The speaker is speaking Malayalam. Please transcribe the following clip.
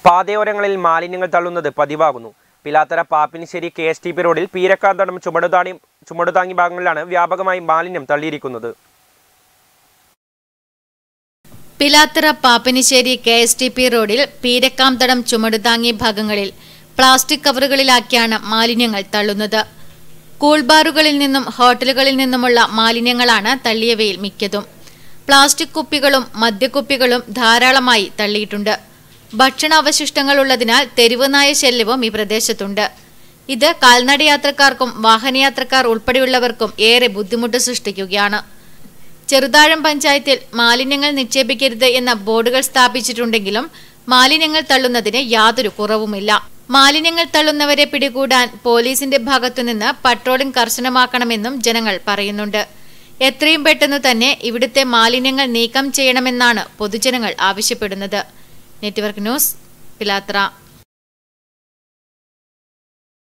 പാതയോരങ്ങളിൽ മാലിന്യങ്ങൾ തള്ളുന്നത് പതിവാകുന്നു Pilathara Pappinisseri K S T P റോഡിൽ പീരക്കാന്തടം ചുമടുതാണി ചുമടുതാങ്ങി ഭാഗങ്ങളിലാണ് വ്യാപകമായി മാലിന്യം തള്ളിയിരിക്കുന്നത് Pilathara Pappinisseri K S T P റോഡിൽ പീരക്കാംതടം ചുമടുതാങ്ങി ഭാഗങ്ങളിൽ പ്ലാസ്റ്റിക് കവറുകളിലാക്കിയാണ് മാലിന്യങ്ങൾ തള്ളുന്നത് കൂൾബാറുകളിൽ നിന്നും ഹോട്ടലുകളിൽ നിന്നുമുള്ള മാലിന്യങ്ങളാണ് തള്ളിയവയിൽ മിക്കതും പ്ലാസ്റ്റിക് കുപ്പികളും മദ്യക്കുപ്പികളും ധാരാളമായി തള്ളിയിട്ടുണ്ട് ഭക്ഷണാവശിഷ്ടങ്ങൾ ഉള്ളതിനാൽ തെരുവ് നായ ശല്യവും ഈ പ്രദേശത്തുണ്ട് ഇത് കാൽനടയാത്രക്കാർക്കും വാഹനയാത്രക്കാർ ഉൾപ്പെടെയുള്ളവർക്കും ഏറെ ബുദ്ധിമുട്ട് സൃഷ്ടിക്കുകയാണ് ചെറുതാഴം പഞ്ചായത്തിൽ മാലിന്യങ്ങൾ നിക്ഷേപിക്കരുത് എന്ന ബോർഡുകൾ സ്ഥാപിച്ചിട്ടുണ്ടെങ്കിലും മാലിന്യങ്ങൾ തള്ളുന്നതിന് യാതൊരു കുറവുമില്ല മാലിന്യങ്ങൾ തള്ളുന്നവരെ പിടികൂടാൻ പോലീസിന്റെ ഭാഗത്തുനിന്ന് പട്രോളിംഗ് കർശനമാക്കണമെന്നും ജനങ്ങൾ പറയുന്നുണ്ട് എത്രയും പെട്ടെന്ന് തന്നെ ഇവിടുത്തെ മാലിന്യങ്ങൾ നീക്കം ചെയ്യണമെന്നാണ് പൊതുജനങ്ങൾ ആവശ്യപ്പെടുന്നത് നെറ്റ്വർക്ക് ന്യൂസ് പിലാത്ര